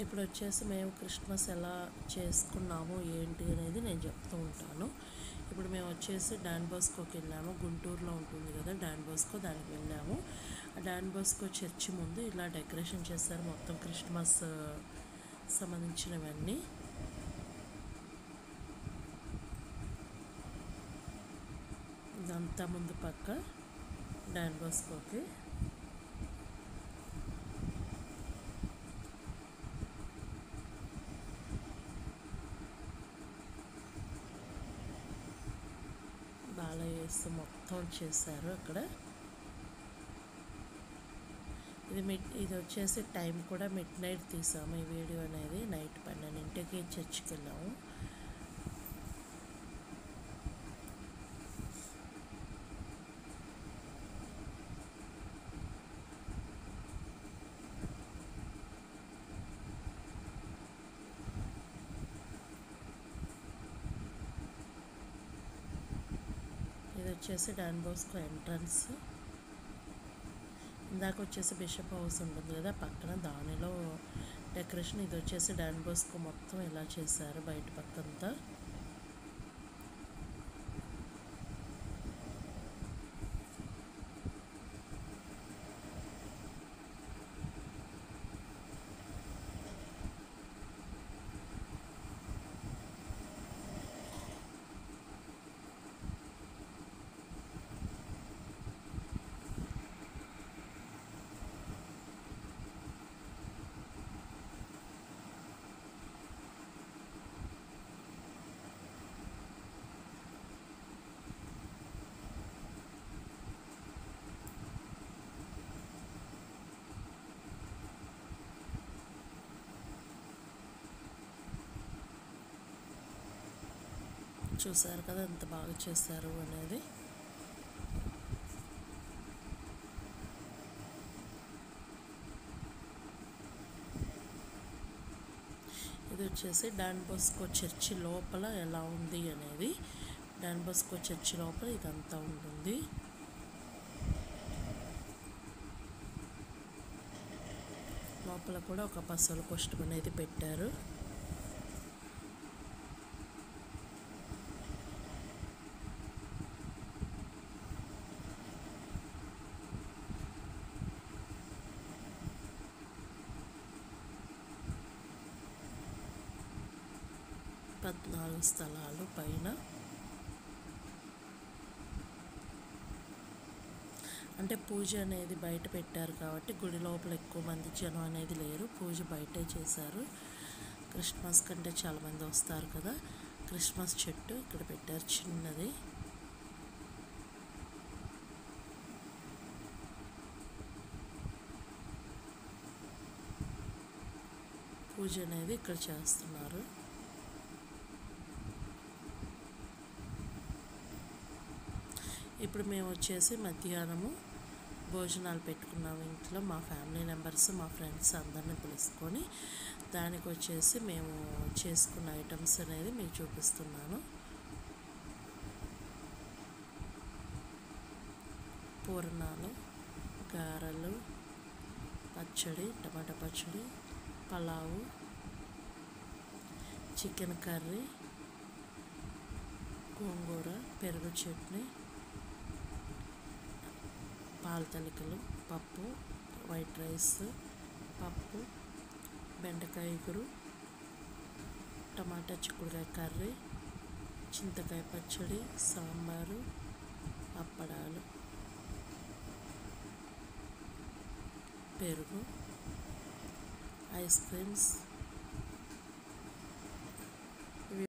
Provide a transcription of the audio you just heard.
ఇప్పుడు వచ్చేసి మేము క్రిస్మస్ ఎలా చేసుకున్నాము ఏంటి అనేది నేను చెప్తూ ఉంటాను ఇప్పుడు మేము వచ్చేసి డాన్ బోస్కోకి వెళ్ళాము గుంటూరులో ఉంటుంది కదా డాన్ బోస్కో దానికి వెళ్ళాము ఆ డాన్ బోస్కో చర్చి ముందు ఇలా డెకరేషన్ చేస్తారు మొత్తం క్రిస్మస్ సంబంధించినవన్నీ ఇదంతా ముందు పక్క డాన్ బోస్కోకి బాలయ్య వేస్తూ మొత్తం చేశారు అక్కడ ఇది మిడ్ ఇది వచ్చేసి టైం కూడా మిడ్ నైట్ తీసాము ఈ వీడియో అనేది నైట్ పన్నెండింటికి చర్చికి వెళ్ళాము ఇది వచ్చేసి డాన్ బోస్కో ఎంట్రన్స్ ఇందాక వచ్చేసి బిషప్ హౌస్ ఉంటుంది కదా పక్కన దానిలో డెకరేషన్ ఇది వచ్చేసి డాన్ బోస్కో మొత్తం ఇలా చేశారు బయట పక్కంతా చూసారు కదా ఎంత బాగా చేశారు అనేది ఇది వచ్చేసి డాన్ బోస్కో చర్చి లోపల ఎలా ఉంది అనేది డాన్ బోస్కో చర్చి లోపల ఇదంతా ఉంటుంది లోపల కూడా ఒక పసల కొష్టం అనేది పెట్టారు పద్నాలుగు స్థలాలు పైన అంటే పూజ అనేది బయట పెట్టారు కాబట్టి గుడి లోపల ఎక్కువ మంది జనం అనేది లేరు పూజ బయటే చేశారు క్రిస్మస్ కంటే చాలామంది వస్తారు కదా క్రిస్మస్ చెట్టు ఇక్కడ పెట్టారు చిన్నది పూజ అనేది ఇక్కడ చేస్తున్నారు ఇప్పుడు మేము వచ్చేసి మధ్యాహ్నము భోజనాలు పెట్టుకున్నాము ఇంట్లో మా ఫ్యామిలీ మెంబర్స్ మా ఫ్రెండ్స్ అందరిని పిలుచుకొని దానికి వచ్చేసి మేము చేసుకున్న ఐటమ్స్ అనేది మీకు చూపిస్తున్నాను పూర్ణాలు గారెలు పచ్చడి టమాటా పచ్చడి పలావు చికెన్ కర్రీ గోంగూర పెరుగు చట్నీ పాల తలికలు పప్పు వైట్ రైస్ పప్పు బెండకాయ ఇగురు టమాటా చిక్కుడుకాయ కర్రీ చింతకాయ పచ్చడి సాంబారు అప్పడాలు పెరుగు ఐస్ క్రీమ్స్